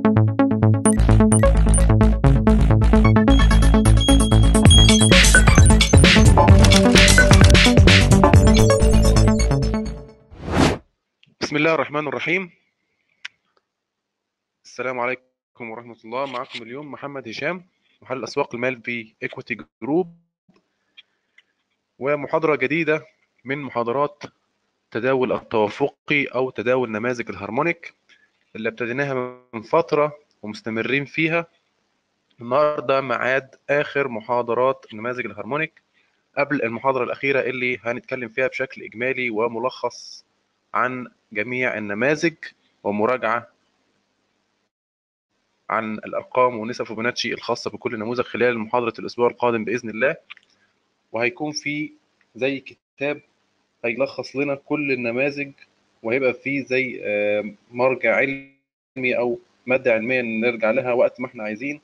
بسم الله الرحمن الرحيم السلام عليكم ورحمة الله معكم اليوم محمد هشام محلل أسواق المال في إيكويتي جروب ومحاضرة جديدة من محاضرات تداول التوافقي أو تداول نماذج الهارمونيك اللي ابتديناها من فترة ومستمرين فيها النهاردة ميعاد آخر محاضرات نماذج الهارمونيك قبل المحاضرة الأخيرة اللي هنتكلم فيها بشكل إجمالي وملخص عن جميع النماذج ومراجعة عن الأرقام ونسب فيبوناتشي الخاصة بكل نموذج خلال محاضرة الأسبوع القادم بإذن الله وهيكون في زي كتاب هيلخص لنا كل النماذج وهيبقى فيه زي مرجع علمي أو مادة علمية نرجع لها وقت ما احنا عايزين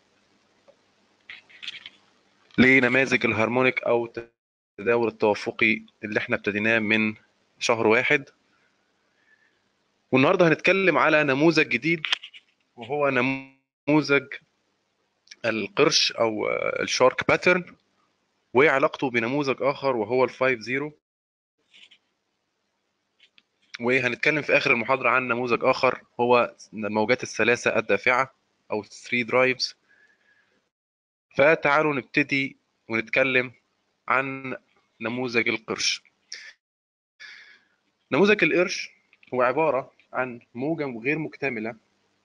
لنماذج الهارمونيك أو التداول التوافقي اللي احنا ابتديناه من شهر واحد والنهارده هنتكلم على نموذج جديد وهو نموذج القرش او الشارك باترن وعلاقته بنموذج اخر وهو الفايف زيرو وهنتكلم في اخر المحاضره عن نموذج اخر هو الموجات الثلاثه الدافعه او 3 درايفز فتعالوا نبتدي ونتكلم عن نموذج القرش نموذج القرش هو عبارة عن موجة غير مكتملة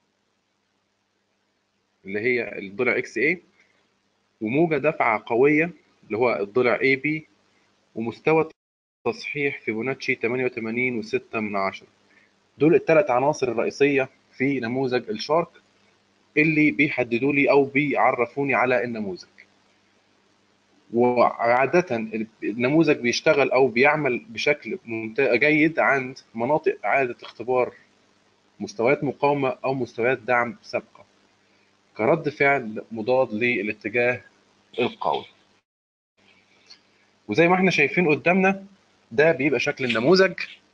اللي هي الضلع اكس اي وموجة دفعة قوية اللي هو الضلع اي بي ومستوى تصحيح فيبوناتشي 88 و6 من عشرة دول الثلاث عناصر الرئيسية في نموذج الشارك اللي بيحددوا لي او بيعرفوني على النموذج وعادة النموذج بيشتغل أو بيعمل بشكل جيد عند مناطق إعادة اختبار مستويات مقاومة أو مستويات دعم سابقة كرد فعل مضاد للاتجاه القوي وزي ما احنا شايفين قدامنا ده بيبقى شكل النموذج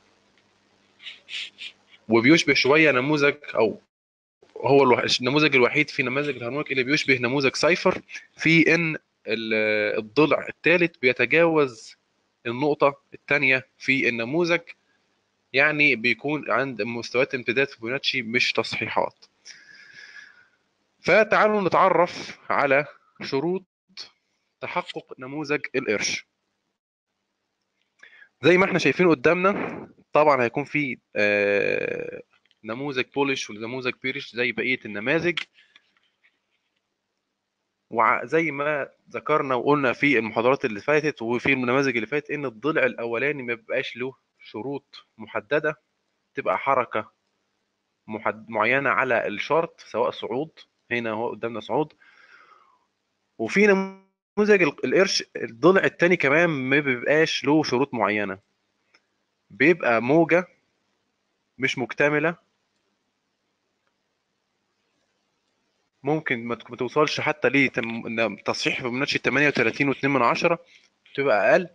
وبيشبه شوية نموذج أو هو النموذج الوحيد في نماذج الهارمونيك اللي بيشبه نموذج سايفر في ان الضلع الثالث بيتجاوز النقطة الثانية في النموذج يعني بيكون عند مستويات امتداد فيبوناتشي مش تصحيحات فتعالوا نتعرف على شروط تحقق نموذج القرش زي ما احنا شايفين قدامنا طبعا هيكون في نموذج بولش ونموذج بيرش زي بقية النماذج وزي ما ذكرنا وقلنا في المحاضرات اللي فاتت وفي النماذج اللي فاتت ان الضلع الاولاني ما بيبقاش له شروط محدده تبقى حركه محد معينه على الشارت سواء صعود هنا هو قدامنا صعود وفي نموذج القرش الضلع الثاني كمان ما بيبقاش له شروط معينه بيبقى موجه مش مكتمله ممكن ما توصلش حتى لتصحيح فيبوناتشي 38 و2 من عشرة تبقى اقل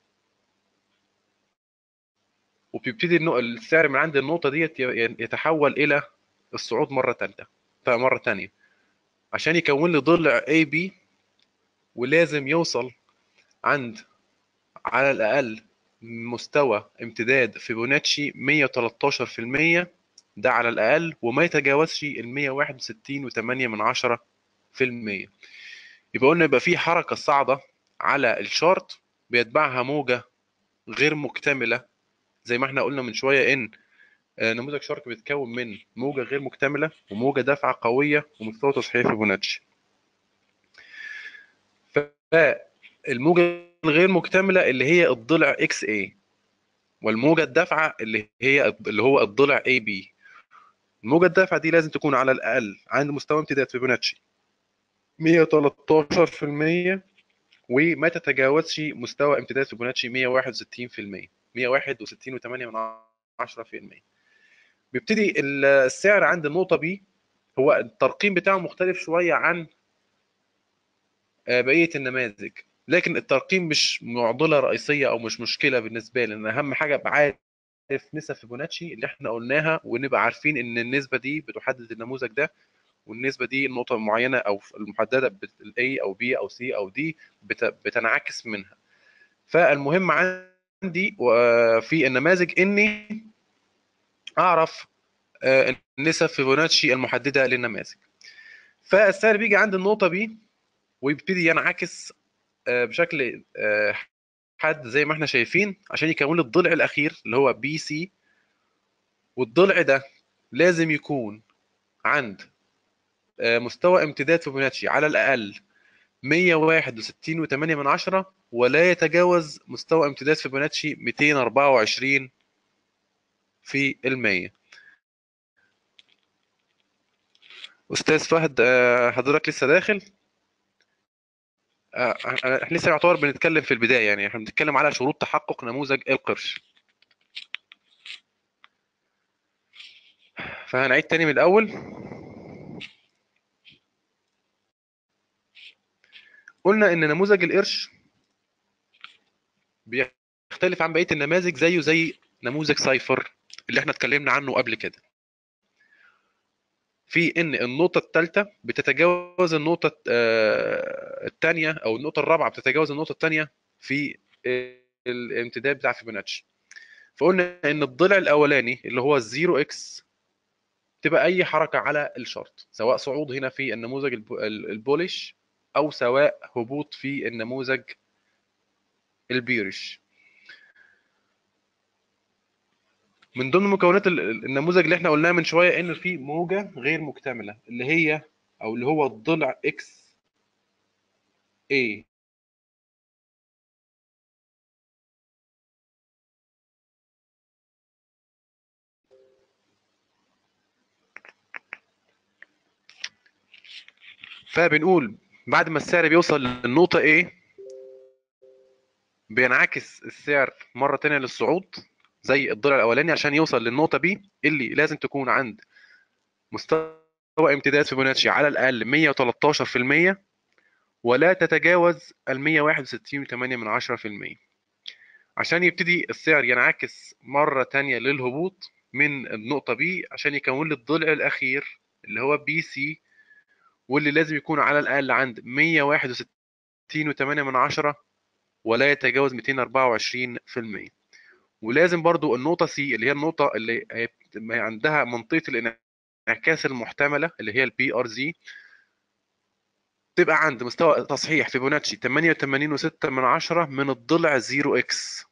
وبيبتدي السعر من عند النقطه ديت يتحول الى الصعود مره ثالثه مره ثانيه عشان يكون لي ضلع اي بي ولازم يوصل عند على الاقل مستوى امتداد فيبوناتشي 113% ده على الأقل وما يتجاوزش ال 161 و8 من عشرة في المية يبقى قلنا يبقى في حركة صاعدة على الشارت بيتبعها موجة غير مكتملة زي ما احنا قلنا من شوية إن نموذج شارك بيتكون من موجة غير مكتملة وموجة دافعة قوية ومستوى تصحيح فيبوناتشي فالموجة الغير مكتملة اللي هي الضلع اكس اي والموجة الدافعة اللي هي اللي هو الضلع اي بي الموجة الدافعة دي لازم تكون على الأقل عند مستوى امتداد فيبوناتشي 113% وما تتجاوزش مستوى امتداد فيبوناتشي 161% 161.8 من 10% بيبتدي السعر عند النقطة بي هو الترقيم بتاعه مختلف شوية عن بقية النماذج لكن الترقيم مش معضلة رئيسية أو مش مشكلة بالنسبة لي لأن أهم حاجة أبقى عارف نسب فيبوناتشي اللي احنا قلناها ونبقى عارفين ان النسبه دي بتحدد النموذج ده والنسبه دي نقطه معينه او المحدده بالاي او بي او سي او دي بتنعكس منها فالمهم عندي في النماذج اني اعرف النسب فيبوناتشي المحدده للنماذج فالسعر بيجي عند النقطه بي ويبتدي ينعكس بشكل حاد زي ما احنا شايفين عشان يكون لي الضلع الاخير اللي هو بي سي والضلع ده لازم يكون عند مستوى امتداد فيبوناتشي على الاقل 161.8 من عشرة ولا يتجاوز مستوى امتداد فيبوناتشي 224 في المية استاذ فهد حضرتك لسه داخل احنا لسه يعتبر بنتكلم في البدايه يعني احنا بنتكلم على شروط تحقق نموذج القرش فهنعيد تاني من الاول قلنا ان نموذج القرش بيختلف عن بقيه النماذج زيه زي نموذج سايفر اللي احنا اتكلمنا عنه قبل كده في ان النقطه الثالثه بتتجاوز النقطه الثانيه او النقطه الرابعه بتتجاوز النقطه الثانيه في الامتداد بتاع فيبوناتشي فقلنا ان الضلع الاولاني اللي هو الزيرو اكس تبقى اي حركه على الشرط سواء صعود هنا في النموذج البوليش او سواء هبوط في النموذج البيرش من ضمن مكونات النموذج اللي احنا قلناه من شويه ان في موجه غير مكتمله اللي هي او اللي هو الضلع اكس A فبنقول بعد ما السعر بيوصل للنقطة A بينعكس السعر مرة تانية للصعود زي الضلع الأولاني عشان يوصل للنقطة B اللي لازم تكون عند مستوى امتداد فيبوناتشي على الأقل 113% ولا تتجاوز ال 161.8 من 10% عشان يبتدي السعر ينعكس مرة تانية للهبوط من النقطة B عشان يكون لي الضلع الأخير اللي هو بي سي واللي لازم يكون على الأقل عند 161.8 من عشرة ولا يتجاوز 224% ولازم برضو النقطة سي اللي هي النقطة اللي عندها منطقة الانعكاس المحتملة اللي هي البي ار زي تبقى عند مستوى تصحيح فيبوناتشي 88.6 من عشرة من الضلع 0 اكس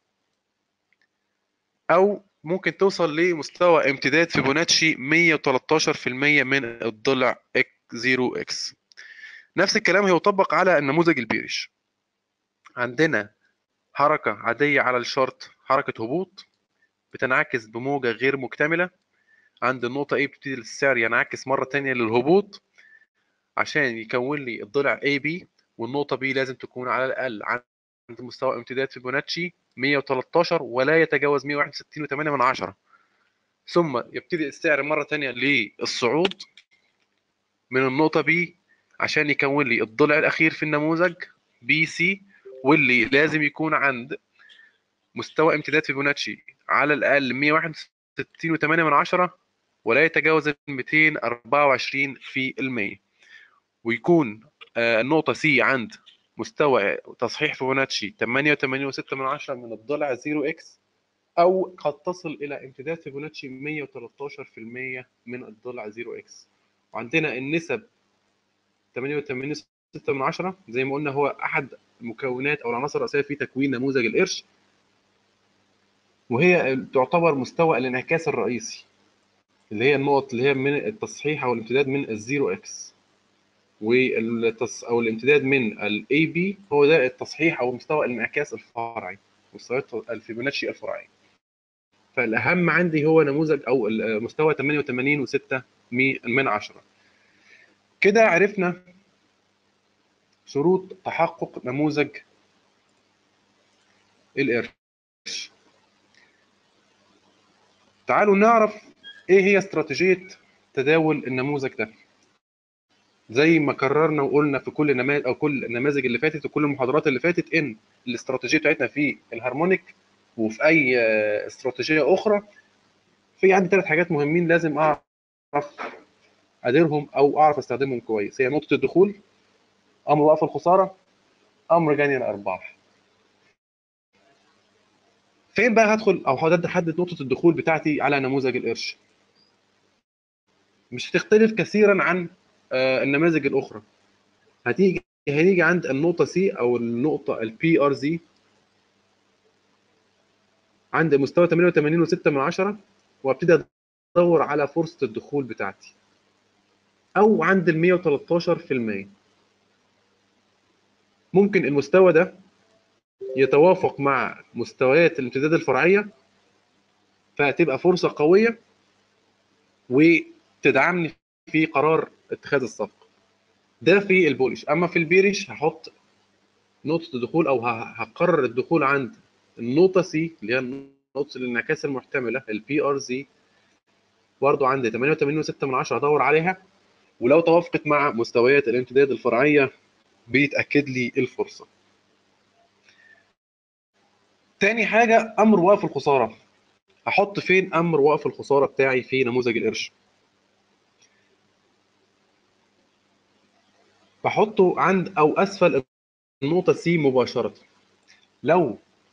او ممكن توصل لمستوى امتداد فيبوناتشي 113% من الضلع 0 اكس نفس الكلام هيطبق على النموذج البيرش عندنا حركة عادية على الشرط حركة هبوط بتنعكس بموجة غير مكتملة عند النقطة A بتبتدي السعر ينعكس مرة تانية للهبوط عشان يكون لي الضلع AB والنقطة B لازم تكون على الأقل عند مستوى امتداد فيبوناتشي 113 ولا يتجاوز 161.8 من عشرة ثم يبتدي السعر مرة تانية للصعود من النقطة B عشان يكون لي الضلع الأخير في النموذج BC واللي لازم يكون عند مستوى امتداد فيبوناتشي على الأقل 161.8 من عشرة ولا يتجاوز ال 224 في المية ويكون النقطة C عند مستوى تصحيح فيبوناتشي 88.6 من عشرة من الضلع 0x أو قد تصل إلى امتداد فيبوناتشي 113% من الضلع 0x وعندنا النسب 88.6 من عشرة زي ما قلنا هو أحد المكونات أو العناصر الرئيسية في تكوين نموذج القرش وهي تعتبر مستوى الانعكاس الرئيسي اللي هي النقط اللي هي من التصحيح أو الامتداد من الزيرو اكس والتص... او الامتداد من الاي بي هو ده التصحيح او مستوى الانعكاس الفرعي مستويات الفيبوناتشي الفرعي فالاهم عندي هو نموذج او مستوى 88.6 من عشرة كده عرفنا شروط تحقق نموذج القرش تعالوا نعرف ايه هي استراتيجيه تداول النموذج ده زي ما كررنا وقلنا في كل نماذج او كل النماذج اللي فاتت وكل المحاضرات اللي فاتت ان الاستراتيجيه بتاعتنا في الهارمونيك وفي اي آه، استراتيجيه اخرى في عندي ثلاث حاجات مهمين لازم اعرف اديرهم او اعرف استخدمهم كويس هي نقطه الدخول امر وقف الخساره امر جني الارباح فين بقى هدخل او هحدد نقطه الدخول بتاعتي على نموذج القرش مش هتختلف كثيرا عن آه، النماذج الاخرى هتيجي هنيجي عند النقطه سي او النقطه البي ار زي عند مستوى 88.6 من عشرة وابتدي ادور على فرصه الدخول بتاعتي او عند ال 113% ممكن المستوى ده يتوافق مع مستويات الامتداد الفرعيه فتبقى فرصه قويه وتدعمني في قرار اتخاذ الصفقه ده في البولش اما في البيرش هحط نقطه الدخول او هقرر الدخول عند النقطه سي اللي هي نقطه الانعكاس المحتمله البي ار زي برضه عند 88.6 من 10 ادور عليها ولو توافقت مع مستويات الامتداد الفرعيه بيتاكد لي الفرصه تاني حاجه امر وقف الخساره احط فين امر وقف الخساره بتاعي في نموذج القرش بحطه عند او اسفل النقطه سي مباشره لو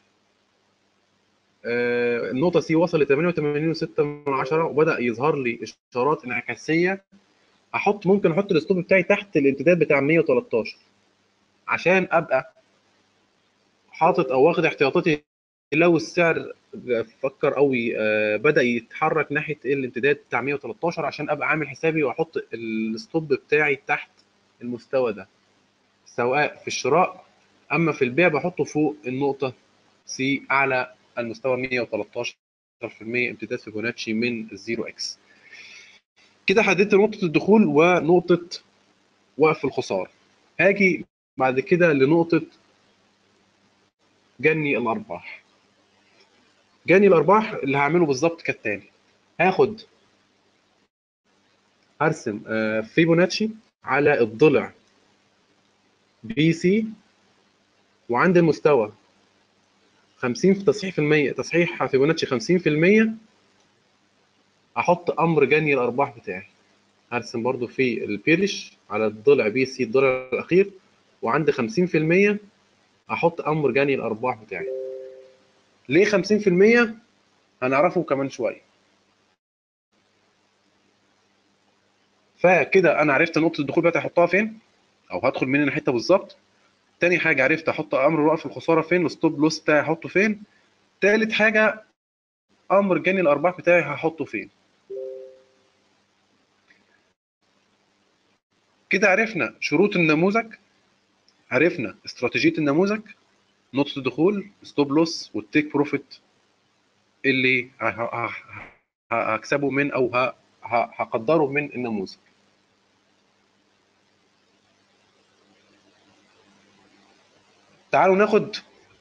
آه، النقطه سي وصلت 88.6 من عشرة وبدا يظهر لي اشارات انعكاسيه احط ممكن احط الستوب بتاعي تحت الامتداد بتاع 113 عشان ابقى حاطط او واخد احتياطاتي لو السعر فكر او آه، بدا يتحرك ناحيه الامتداد بتاع 113 عشان ابقى عامل حسابي واحط الستوب بتاعي تحت المستوى ده سواء في الشراء اما في البيع بحطه فوق النقطه سي اعلى المستوى 113% امتداد فيبوناتشي من الزيرو اكس كده حددت نقطه الدخول ونقطه وقف الخساره هاجي بعد كده لنقطه جني الارباح جني الارباح اللي هعمله بالظبط كالتالي هاخد هرسم آه، فيبوناتشي على الضلع بي سي وعند المستوى 50 في تصحيح في المية تصحيح فيبوناتشي 50% احط امر جني الارباح بتاعي هرسم برضو في البيرش على الضلع بي سي الضلع الاخير وعند 50% احط امر جني الارباح بتاعي ليه 50% هنعرفه كمان شويه فكده انا عرفت نقطه الدخول بتاعتي احطها فين او هدخل منين الحته بالظبط تاني حاجه عرفت احط امر وقف الخساره فين الستوب لوس بتاعي احطه فين تالت حاجه امر جني الارباح بتاعي هحطه فين كده عرفنا شروط النموذج عرفنا استراتيجيه النموذج نقطه الدخول ستوب لوس والتيك بروفيت اللي هكسبه من او هقدره من النموذج تعالوا ناخد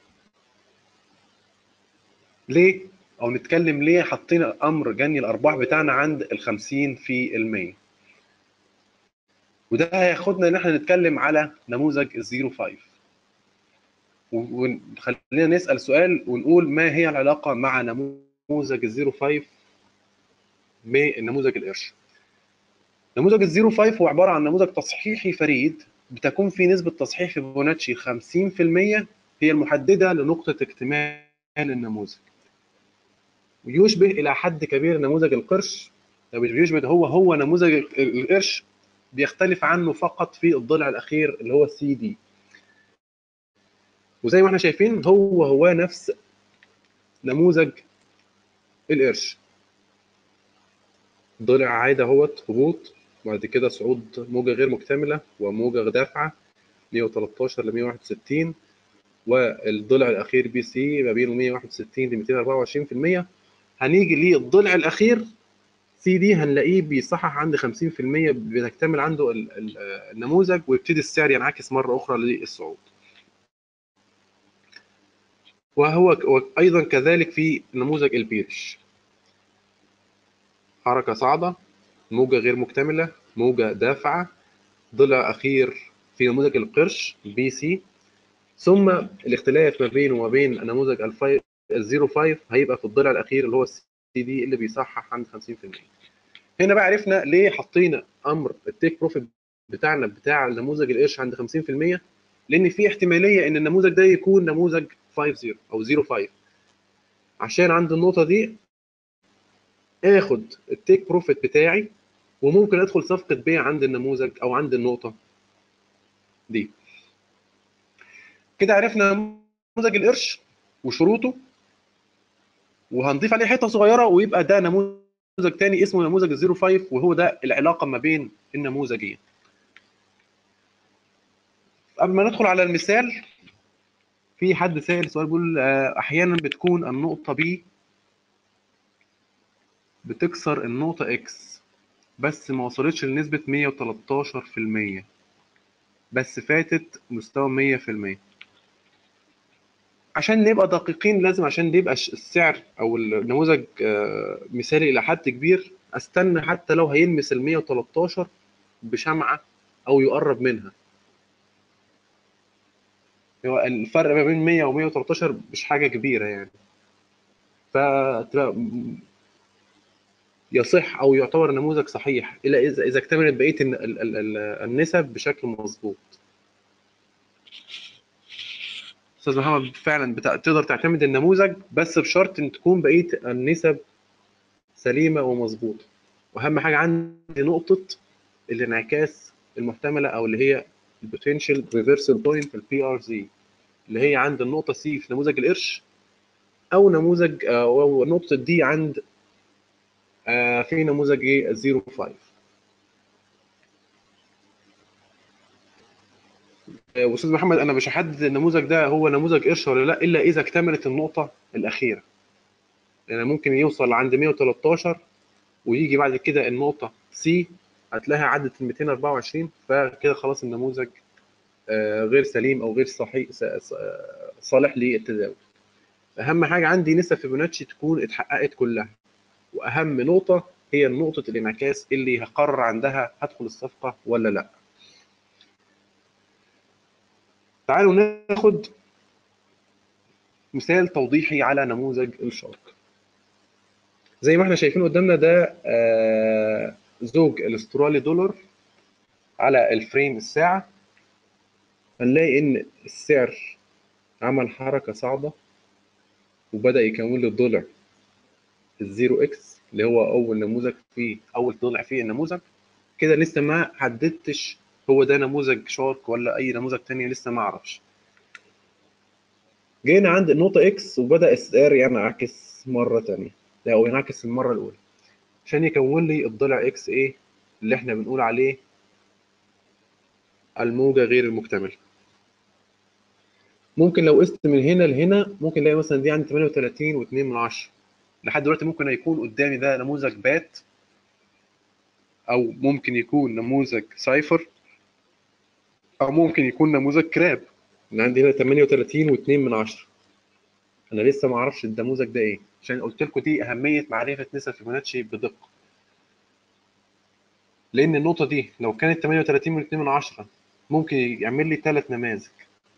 ليه او نتكلم ليه حطينا امر جني الارباح بتاعنا عند ال 50 في المية وده هياخدنا ان احنا نتكلم على نموذج الزيرو 5 وخلينا نسال سؤال ونقول ما هي العلاقه مع نموذج الزيرو 5 بنموذج القرش نموذج الزيرو 5 هو عباره عن نموذج تصحيحي فريد بتكون في نسبة تصحيح فيبوناتشي 50% هي المحددة لنقطة اكتمال النموذج ويشبه إلى حد كبير نموذج القرش لو بيشبه هو هو نموذج القرش بيختلف عنه فقط في الضلع الأخير اللي هو السي دي وزي ما احنا شايفين هو هو نفس نموذج القرش ضلع عادي اهوت هبوط وبعد كده صعود موجة غير مكتملة وموجة دافعة 113 ل 161 والضلع الأخير بي سي ما بين 161 ل 224% هنيجي للضلع الأخير سي دي هنلاقيه بيصحح عند 50% بتكتمل عنده النموذج ويبتدي السعر ينعكس مرة أخرى للصعود وهو أيضا كذلك في نموذج البيرش حركة صاعدة موجة غير مكتملة موجة دافعة ضلع أخير في نموذج القرش بي سي ثم الاختلاف ما بينه وما بين نموذج الفاي الزيرو 5 هيبقى في الضلع الاخير اللي هو السي دي اللي بيصحح عند 50% هنا بقى عرفنا ليه حطينا امر التيك بروفيت بتاعنا بتاع نموذج القرش عند 50% لان في احتماليه ان النموذج ده يكون نموذج 50 او 05 عشان عند النقطه دي اخد التيك بروفيت بتاعي وممكن ادخل صفقه بيع عند النموذج او عند النقطه دي كده عرفنا نموذج القرش وشروطه وهنضيف عليه حته صغيره ويبقى ده نموذج تاني اسمه نموذج الزيرو 5 وهو ده العلاقه ما بين النموذجين قبل ما ندخل على المثال في حد سائل سؤال بيقول آه، احيانا بتكون النقطه بي بتكسر النقطه اكس بس ما وصلتش لنسبه 113% بس فاتت مستوى 100% عشان نبقى دقيقين لازم عشان يبقى السعر او النموذج آه، مثالي الى حد كبير استنى حتى لو هيلمس ال 113 بشمعه او يقرب منها هو الفرق ما بين 100 و 113 مش حاجه كبيره يعني ف يصح او يعتبر نموذج صحيح الا اذا اذا اكتملت بقيه النسب بشكل مظبوط استاذ محمد فعلا بتا... تقدر تعتمد النموذج بس بشرط ان تكون بقيه النسب سليمه ومظبوطه واهم حاجه عندي نقطه الانعكاس المحتمله او اللي هي البوتنشال ريفرسال بوينت في البي ار زي اللي هي عند النقطه سي في نموذج القرش او نموذج او نقطه دي عند آه، في نموذج ايه 05 آه، استاذ محمد انا مش هحدد النموذج ده هو نموذج قرش ولا لا الا اذا اكتملت النقطه الاخيره يعني ممكن يوصل عند 113 ويجي بعد كده النقطه سي هتلاقيها عدت ال 224 فكده خلاص النموذج آه، غير سليم او غير صحيح صالح للتداول اهم حاجه عندي نسب فيبوناتشي تكون اتحققت كلها واهم نقطه هي نقطه الانعكاس اللي هقرر عندها هدخل الصفقه ولا لا تعالوا ناخد مثال توضيحي على نموذج الشارك زي ما احنا شايفين قدامنا ده آه، زوج الاسترالي دولار على الفريم الساعة هنلاقي ان السعر عمل حركة صاعدة وبدأ يكون له الضلع الزيرو اكس اللي هو اول نموذج فيه اول ضلع فيه النموذج كده لسه ما حددتش هو ده نموذج شارك ولا اي نموذج تاني لسه ما اعرفش جينا عند النقطة اكس وبدأ السعر ينعكس مرة تانية او ينعكس المرة الاولى عشان يكون لي الضلع اكس ايه اللي احنا بنقول عليه الموجة غير المكتملة ممكن لو قست من هنا لهنا ممكن الاقي مثلا دي عندي 38 و2 من 10 لحد دلوقتي ممكن يكون قدامي ده نموذج بات او ممكن يكون نموذج سايفر او ممكن يكون نموذج كراب انا عندي هنا 38 و2 من 10 انا لسه ما اعرفش النموذج ده ايه عشان قلت لكم دي اهميه معرفه نسب فيبوناتشي بدقه لان النقطه دي لو كانت 38 و2 من 10 ممكن يعمل لي ثلاث نماذج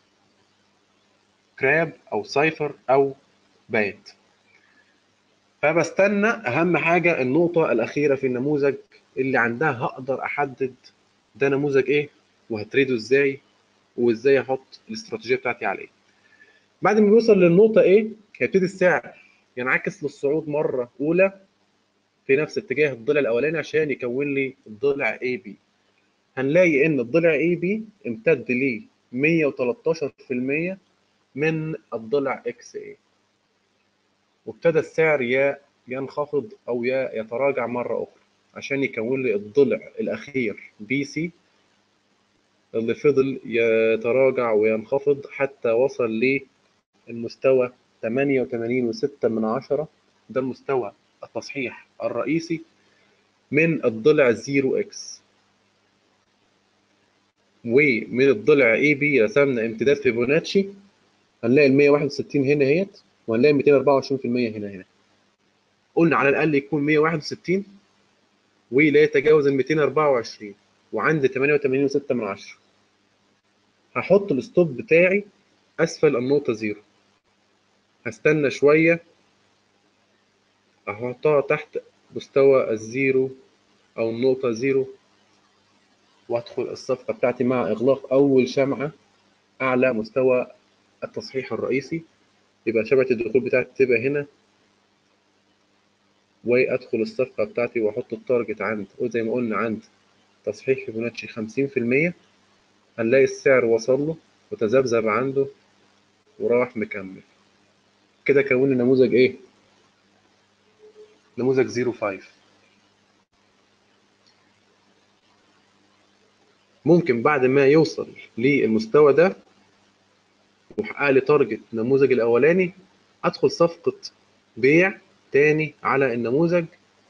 كراب او سايفر او بايت فبستنى اهم حاجه النقطه الاخيره في النموذج اللي عندها هقدر احدد ده نموذج ايه وهتريده ازاي وازاي احط الاستراتيجيه بتاعتي عليه بعد ما بيوصل للنقطه ايه هيبتدي السعر ينعكس للصعود مره اولى في نفس اتجاه الضلع الاولاني عشان يكون لي الضلع اي بي هنلاقي ان الضلع اي بي امتد لي 113% من الضلع اكس اي وابتدى السعر يا ينخفض او يا يتراجع مره اخرى عشان يكون لي الضلع الاخير بي سي اللي فضل يتراجع وينخفض حتى وصل للمستوى 88 وستة من عشرة ده المستوى التصحيح الرئيسي من الضلع 0 اكس ومن الضلع اي بي رسمنا امتداد فيبوناتشي هنلاقي ال 161 هنا اهيت وهنلاقي 224% هنا هنا قلنا على الاقل يكون 161 ولا يتجاوز ال 224 وعندي 88 و6 من 10 هحط الستوب بتاعي اسفل النقطه زيرو هستنى شوية أحطها تحت مستوى الزيرو أو النقطة زيرو وأدخل الصفقة بتاعتي مع إغلاق أول شمعة أعلى مستوى التصحيح الرئيسي يبقى شبكة الدخول بتاعتي تبقى هنا وأدخل الصفقة بتاعتي وأحط التارجت عند زي ما قلنا عند تصحيح فيبوناتشي 50% هنلاقي السعر وصل له وتذبذب عنده وراح مكمل كده كونا نموذج ايه نموذج 05 ممكن بعد ما يوصل للمستوى ده وحقق لي تارجت النموذج الاولاني ادخل صفقه بيع تاني على النموذج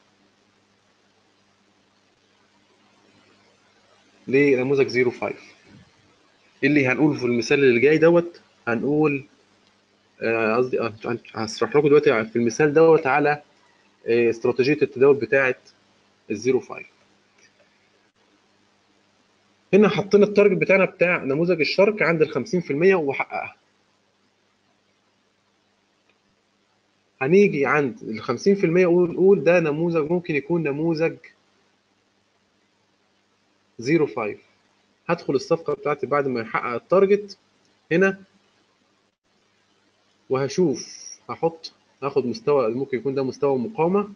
لنموذج 05 اللي هنقول في المثال اللي جاي دوت هنقول قصدي آه هشرح لكم دلوقتي في المثال دوت على آه استراتيجيه التداول بتاعه ال 05 هنا حطينا التارجت بتاعنا بتاع نموذج الشرق عند ال 50% وحققها هنيجي عند ال 50% ونقول ده نموذج ممكن يكون نموذج 05 هدخل الصفقة بتاعتي بعد ما يحقق التارجت هنا وهشوف هحط هاخد مستوى ممكن يكون ده مستوى مقاومة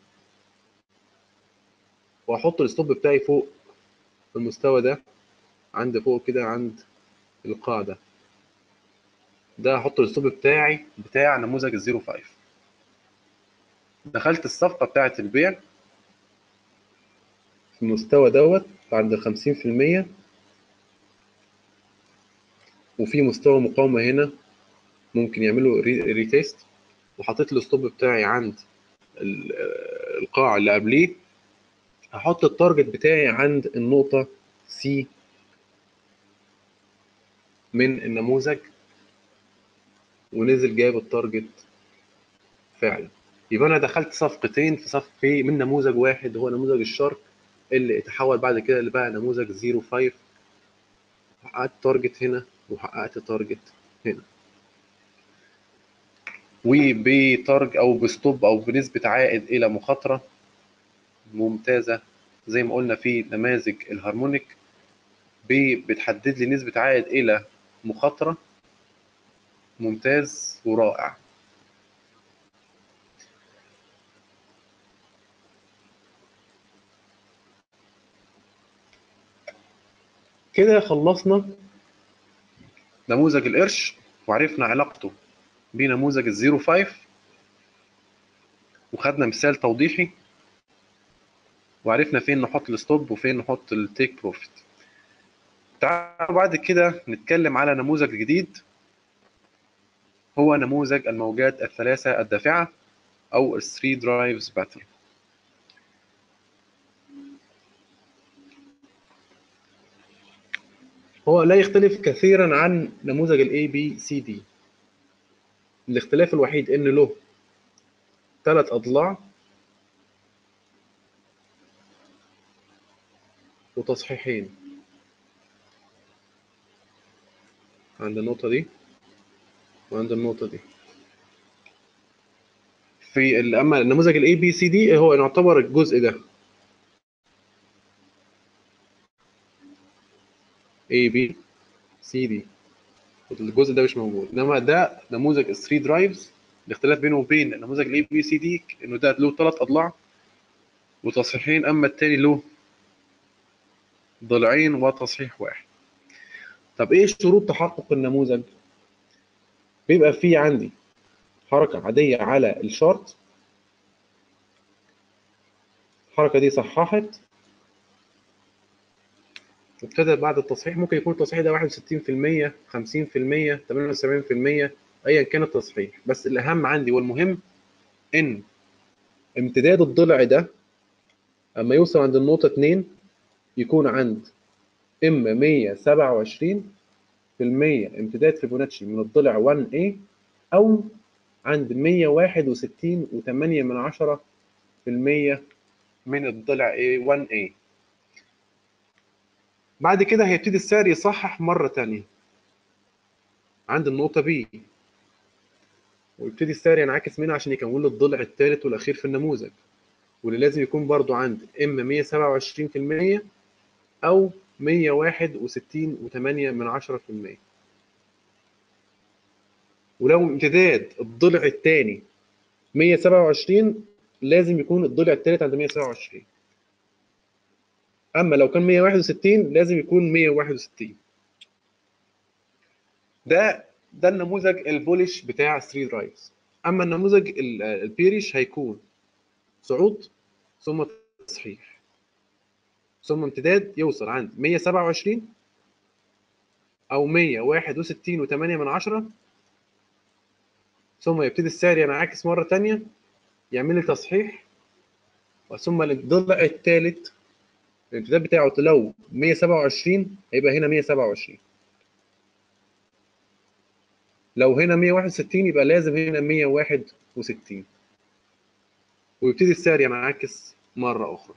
وهحط الستوب بتاعي فوق المستوى ده عند فوق كده عند القاعدة ده هحط الستوب بتاعي بتاع نموذج الزيرو فايف دخلت الصفقة بتاعت البيع في المستوى دوت عند الخمسين في المية وفي مستوى مقاومة هنا ممكن يعملوا ريتيست وحطيت الستوب بتاعي عند القاع اللي قبليه هحط التارجت بتاعي عند النقطة سي من النموذج ونزل جايب التارجت فعلا يبقى انا دخلت صفقتين في صفقه في من نموذج واحد هو نموذج الشارك اللي اتحول بعد كده اللي بقى نموذج 05 حققت تارجت هنا وحققت تارجت هنا وبتارج او بستوب او بنسبه عائد الى مخاطره ممتازه زي ما قلنا في نماذج الهارمونيك بتحدد لي نسبه عائد الى مخاطره ممتاز ورائع كده خلصنا نموذج القرش وعرفنا علاقته بنموذج الزيرو فايف وخدنا مثال توضيحي وعرفنا فين نحط الستوب وفين نحط التيك بروفيت تعالوا بعد كده نتكلم على نموذج جديد هو نموذج الموجات الثلاثة الدافعة أو ال 3 درايفز باترن هو لا يختلف كثيرا عن نموذج ال ABCD الاختلاف الوحيد ان له ثلاث اضلاع وتصحيحين عند النقطة دي وعند النقطة دي في اما النموذج ال ABCD هو يعتبر الجزء ده A B C D الجزء ده مش موجود انما ده نموذج ال 3 درايفز الاختلاف بينه وبين نموذج الاي بي سي دي انه ده له ثلاث اضلاع وتصحيحين اما التاني له ضلعين وتصحيح واحد طب ايه شروط تحقق النموذج بيبقى في عندي حركة عادية على الشارت الحركة دي صححت وابتدى بعد التصحيح ممكن يكون التصحيح ده 61% 50% 78% ايا كان التصحيح بس الاهم عندي والمهم ان امتداد الضلع ده اما يوصل عند النقطة 2 يكون عند اما 127 في المية امتداد فيبوناتشي من الضلع 1A او عند 161 و8 من عشرة في المية من الضلع A 1A بعد كده هيبتدي السعر يصحح مرة تانية عند النقطة B ويبتدي السعر ينعكس منها عشان يكون له الضلع الثالث والاخير في النموذج واللي لازم يكون برضو عند اما 127% او 161.8 من 10% ولو امتداد الضلع الثاني 127 لازم يكون الضلع الثالث عند 127 اما لو كان 161 لازم يكون 161 ده ده النموذج البولش بتاع 3 درايفز اما النموذج البيريش هيكون صعود ثم تصحيح ثم امتداد يوصل عند 127 او 161 و8 من عشرة ثم يبتدي السعر ينعكس مرة تانية يعمل لي تصحيح ثم الضلع الثالث الامتداد بتاعه لو 127 هيبقى هنا 127 لو هنا 161 يبقى لازم هنا 161 ويبتدي السعر ينعكس مرة أخرى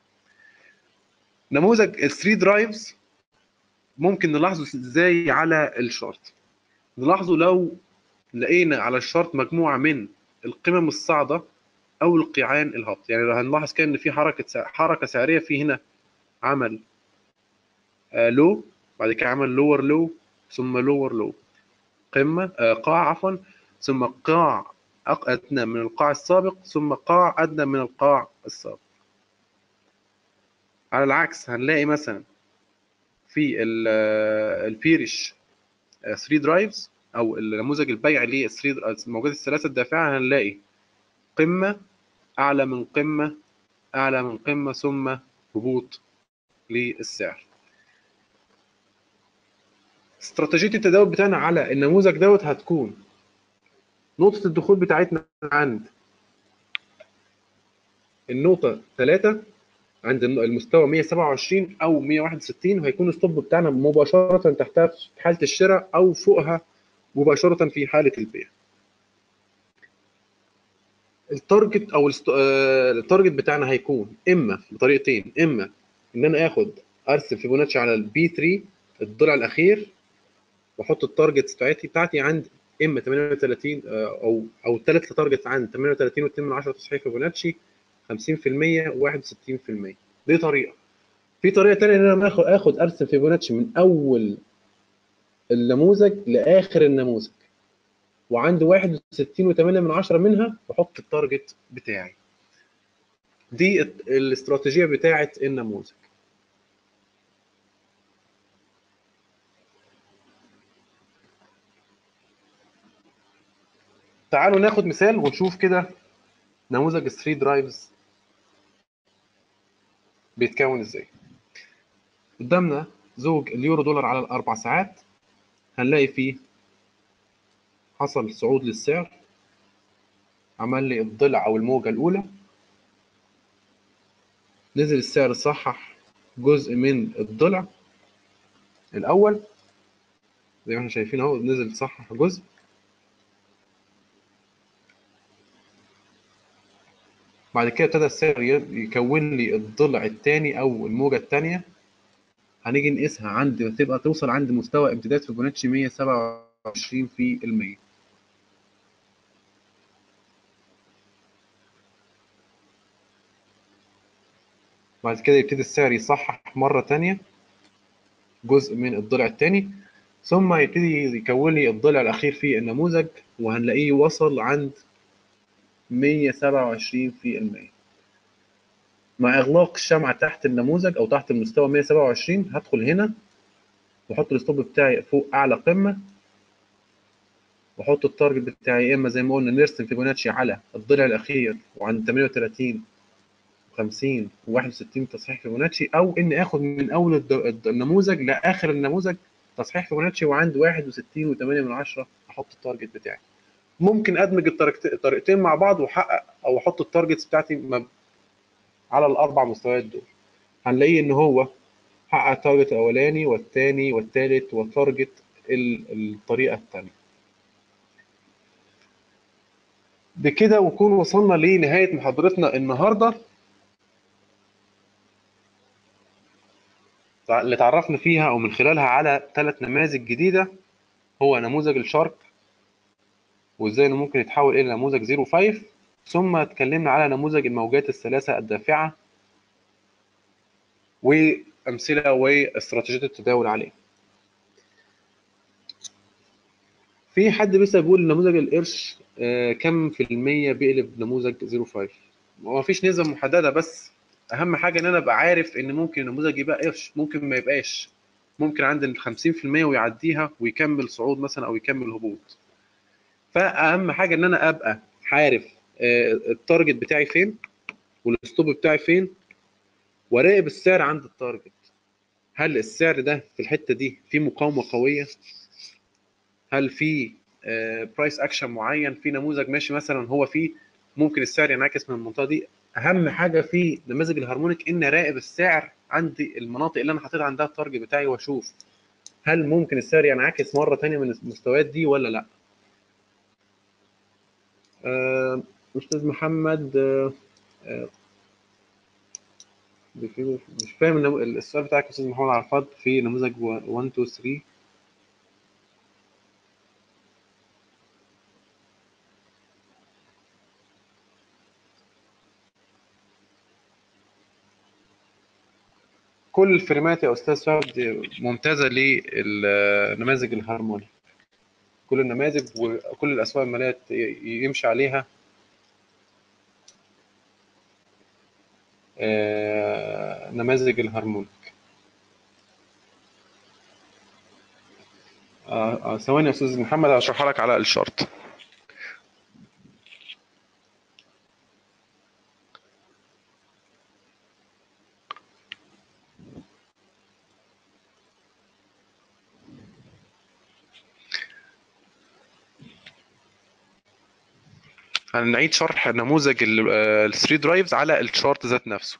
نموذج ال 3 درايفز ممكن نلاحظه ازاي على الشارت نلاحظه لو لقينا على الشارت مجموعة من القمم الصاعدة أو القيعان الهبط يعني هنلاحظ كده إن في حركة حركة سعرية في هنا عمل لو بعد كده عمل لور لو ثم لور لو قمة آه قاع عفوا ثم قاع أدنى من القاع السابق ثم قاع أدنى من القاع السابق على العكس هنلاقي مثلا في البيرش 3 درايفز او النموذج البيعي للموجات الثلاثه الدافعه هنلاقي قمه اعلى من قمه اعلى من قمه ثم هبوط للسعر استراتيجيه التداول بتاعنا على النموذج دوت هتكون نقطه الدخول بتاعتنا عند النقطه 3 عند المستوى 127 او 161 وهيكون الستوب بتاعنا مباشره تحتها في حاله الشراء او فوقها مباشره في حاله البيع التارجت او التارجت بتاعنا هيكون اما بطريقتين اما ان انا اخد ارسم فيبوناتشي على البي 3 الضلع الاخير واحط التارجتس بتاعتي بتاعتي عند اما 38 او او الثلاث تارجتس عند 38 و2 من 10 تصحيح فيبوناتشي 50% و61% دي طريقه في طريقه ثانيه ان انا اخد اخد ارسم فيبوناتشي من اول النموذج لاخر النموذج وعندي 61 و8 من 10 منها بحط التارجت بتاعي دي الاستراتيجيه بتاعه النموذج تعالوا ناخد مثال ونشوف كده نموذج 3 درايفز بيتكون ازاي قدامنا زوج اليورو دولار على الاربع ساعات هنلاقي فيه حصل صعود للسعر عمل لي الضلع او الموجه الاولى نزل السعر صحح جزء من الضلع الاول زي ما احنا شايفين اهو نزل صحح جزء بعد كده ابتدى السعر يكون لي الضلع الثاني او الموجه الثانيه هنيجي نقيسها عند تبقى توصل عند مستوى امتداد فيبوناتشي 127 في المية بعد كده يبتدي السعر يصحح مرة تانية جزء من الضلع الثاني ثم يبتدي يكون لي الضلع الأخير في النموذج وهنلاقيه وصل عند 127 في المية مع إغلاق الشمعة تحت النموذج أو تحت المستوى 127 هدخل هنا وأحط الستوب بتاعي فوق أعلى قمة وأحط التارجت بتاعي يا إما زي ما قلنا نرسم فيبوناتشي على الضلع الأخير وعند 38 50 و61 تصحيح فيبوناتشي أو إني آخد من أول النموذج لآخر النموذج تصحيح فيبوناتشي وعند 61 و8 من 10 أحط التارجت بتاعي ممكن ادمج الطريقتين مع بعض واحقق او احط التارجتس بتاعتي على الاربع مستويات دول هنلاقيه ان هو حقق التارجت الاولاني والثاني والثالث وتارجت الطريقه الثانيه بكده ونكون وصلنا لنهايه محاضرتنا النهارده اللي تعرفنا فيها او من خلالها على ثلاث نماذج جديده هو نموذج الشارك وازاي انه ممكن يتحول الى نموذج 05 ثم اتكلمنا على نموذج الموجات الثلاثه الدافعه وامثله واستراتيجيات التداول عليه في حد بيسأل بيقول نموذج القرش آه، كم في المية بيقلب نموذج 05 هو مفيش نسبة محددة بس أهم حاجة إن أنا أبقى عارف إن ممكن النموذج يبقى قرش ممكن ما يبقاش ممكن عند ال 50% ويعديها ويكمل صعود مثلا أو يكمل هبوط فأهم حاجة إن أنا أبقى عارف آه، التارجت بتاعي فين والستوب بتاعي فين وراقب السعر عند التارجت هل السعر ده في الحتة دي في مقاومة قوية هل في برايس اكشن معين في نموذج ماشي مثلا هو فيه ممكن السعر ينعكس من المنطقه دي اهم حاجه في نماذج الهارمونيك ان اراقب السعر عند المناطق اللي انا حاطط عندها التارجت بتاعي واشوف هل ممكن السعر ينعكس مره ثانيه من المستويات دي ولا لا آه، استاذ محمد آه، آه، مش فاهم النمو- السؤال بتاعك يا استاذ محمد عرفات في نموذج 1 2 3 كل الفريمات يا استاذ فهد ممتازه للنماذج الهارموني كل النماذج وكل الاسواق الماليه ي- يمشي عليها آه، نماذج الهارمونيك آه، آه، ثواني يا استاذ محمد هشرحها لك على الشارت هنعيد شرح نموذج الثري درايفز على الشارت ذات نفسه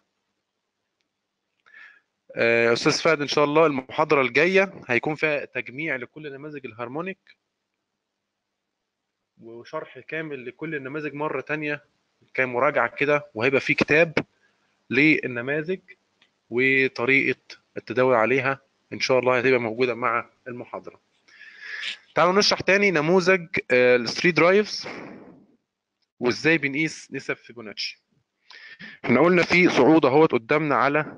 آه، استاذ فهد ان شاء الله المحاضره الجايه هيكون فيها تجميع لكل نماذج الهارمونيك وشرح كامل لكل النماذج مره تانية كمراجعه كده وهيبقى في كتاب للنماذج وطريقه التداول عليها ان شاء الله هتبقى موجوده مع المحاضره تعالوا نشرح تاني نموذج الثري درايفز وازاي بنقيس نسب فيبوناتشي احنا قلنا في صعود اهوت قدامنا على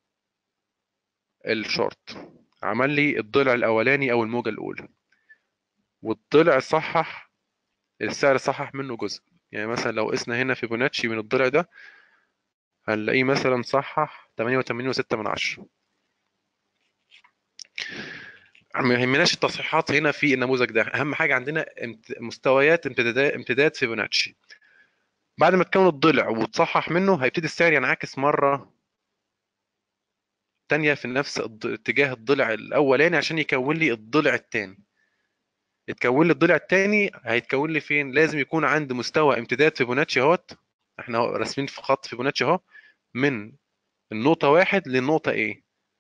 الشارت عمل لي الضلع الاولاني او الموجه الاولى والضلع صحح السعر صحح منه جزء يعني مثلا لو قسنا هنا فيبوناتشي من الضلع ده هنلاقيه مثلا صحح 88.6 من عشرة ما يهمناش التصحيحات هنا في النموذج ده اهم حاجه عندنا امت- مستويات امتداد امتداد فيبوناتشي بعد ما تكون الضلع وتصحح منه هيبتدي السعر ينعكس مره تانية في نفس الض- اتجاه الضلع الاولاني عشان يكون لي الضلع الثاني يتكون لي الضلع الثاني هيتكون لي فين لازم يكون عند مستوى امتداد فيبوناتشي اهوت احنا اهو راسمين في خط فيبوناتشي اهو من النقطة واحد للنقطة A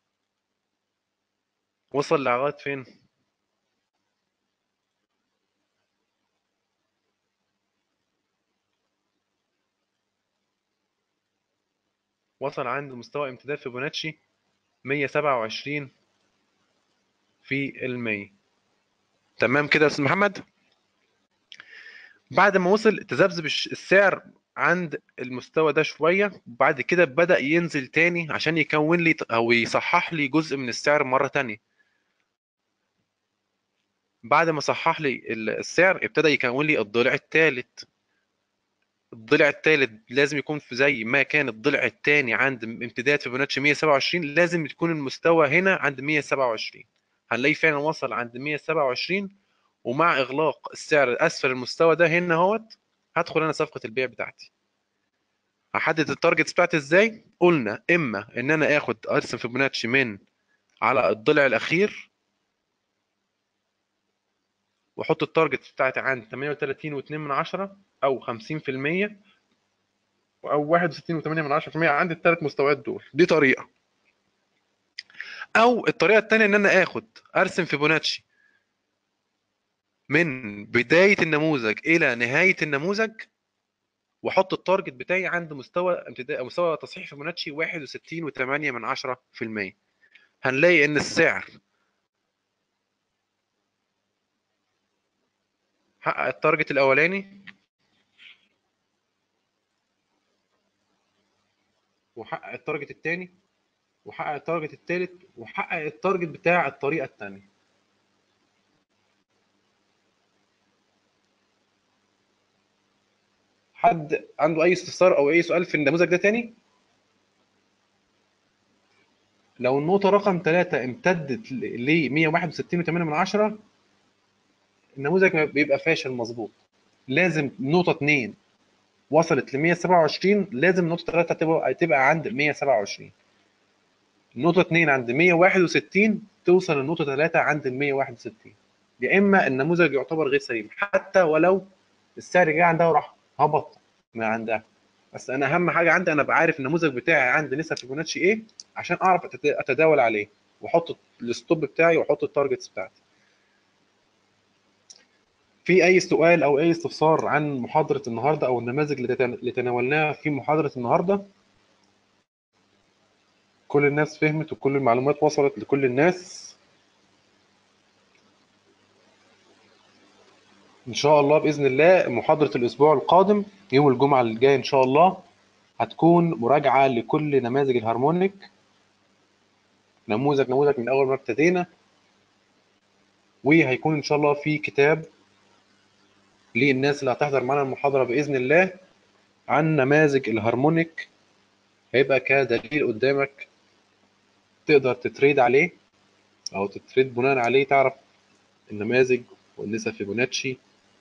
وصل لغاية فين؟ وصل عند مستوى امتداد فيبوناتشي 127 في المية تمام كده يا استاذ محمد بعد ما وصل تذبذب الش- السعر عند المستوى ده شوية وبعد كده بدأ ينزل تاني عشان يكون لي أو يصحح لي جزء من السعر مرة تانية بعد ما صحح لي ال- السعر ابتدى يكون لي الضلع الثالث الضلع الثالث لازم يكون في زي ما كان الضلع الثاني عند امتداد فيبوناتشي 127 لازم تكون المستوى هنا عند 127 هنلاقي فعلا وصل عند 127 ومع اغلاق السعر اسفل المستوى ده هنا اهوت هدخل انا صفقه البيع بتاعتي هحدد التارجتس بتاعتي ازاي قلنا اما ان انا اخد ارسم فيبوناتشي من على الضلع الاخير واحط التارجت بتاعتي عند 38.2 من عشرة او 50% او 61.8 من 10% عند الثلاث مستويات دول دي طريقه او الطريقه الثانيه ان انا اخد ارسم فيبوناتشي من بدايه النموذج الى نهايه النموذج واحط التارجت بتاعي عند مستوى امتداد مستوى تصحيح فيبوناتشي 61.8 من 10% هنلاقي ان السعر حقق التارجت الاولاني وحقق التارجت الثاني وحقق التارجت الثالث وحقق التارجت بتاع الطريقه الثانيه حد عنده اي استفسار او اي سؤال في النموذج ده تاني لو النقطه رقم 3 امتدت ل 161.8 من عشرة النموذج بيبقى فاشل مظبوط لازم نقطه 2 وصلت ل 127 لازم نقطه 3 تبقى تبقى عند 127 النقطه 2 عند 161 توصل للنقطه 3 عند ال 161 يا اما النموذج يعتبر غير سليم حتى ولو السعر جه عندها وراح هبط من عندها بس انا اهم حاجه عندي انا بعرف النموذج بتاعي عند نسب فيبوناتشي ايه عشان اعرف اتداول عليه واحط الستوب بتاعي واحط التارجتس بتاعتي في اي سؤال او اي استفسار عن محاضره النهارده او النماذج اللي تناولناها في محاضره النهارده كل الناس فهمت وكل المعلومات وصلت لكل الناس ان شاء الله باذن الله محاضره الاسبوع القادم يوم الجمعه الجاي ان شاء الله هتكون مراجعه لكل نماذج الهارمونيك نموذج نموذج من اول ما ابتدينا وهيكون ان شاء الله في كتاب للناس اللي هتحضر معانا المحاضره باذن الله عن نماذج الهارمونيك هيبقى كدليل قدامك تقدر تتريد عليه او تتريد بناء عليه تعرف النماذج والنسب فيبوناتشي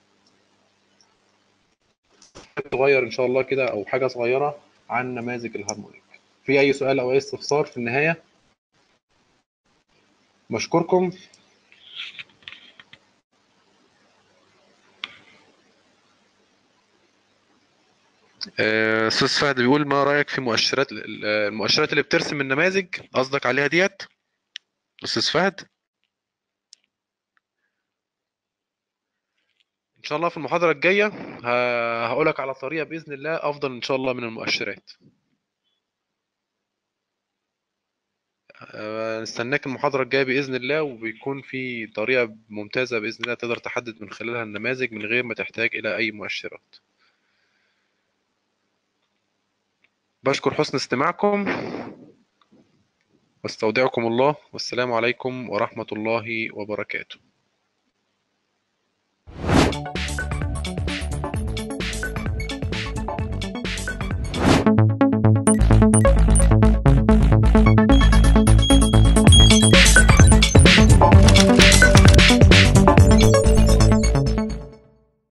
صغير ان شاء الله كده او حاجه صغيره عن نماذج الهارمونيك في اي سؤال او اي استفسار في النهايه بشكركم استاذ فهد بيقول ما رايك في مؤشرات المؤشرات اللي بترسم النماذج قصدك عليها ديت استاذ فهد ان شاء الله في المحاضره الجايه هقولك على طريقه باذن الله افضل ان شاء الله من المؤشرات نستناك المحاضرة الجاية بإذن الله وبيكون في طريقة ممتازة بإذن الله تقدر تحدد من خلالها النماذج من غير ما تحتاج إلى أي مؤشرات بشكر حسن استماعكم واستودعكم الله والسلام عليكم ورحمة الله وبركاته thank you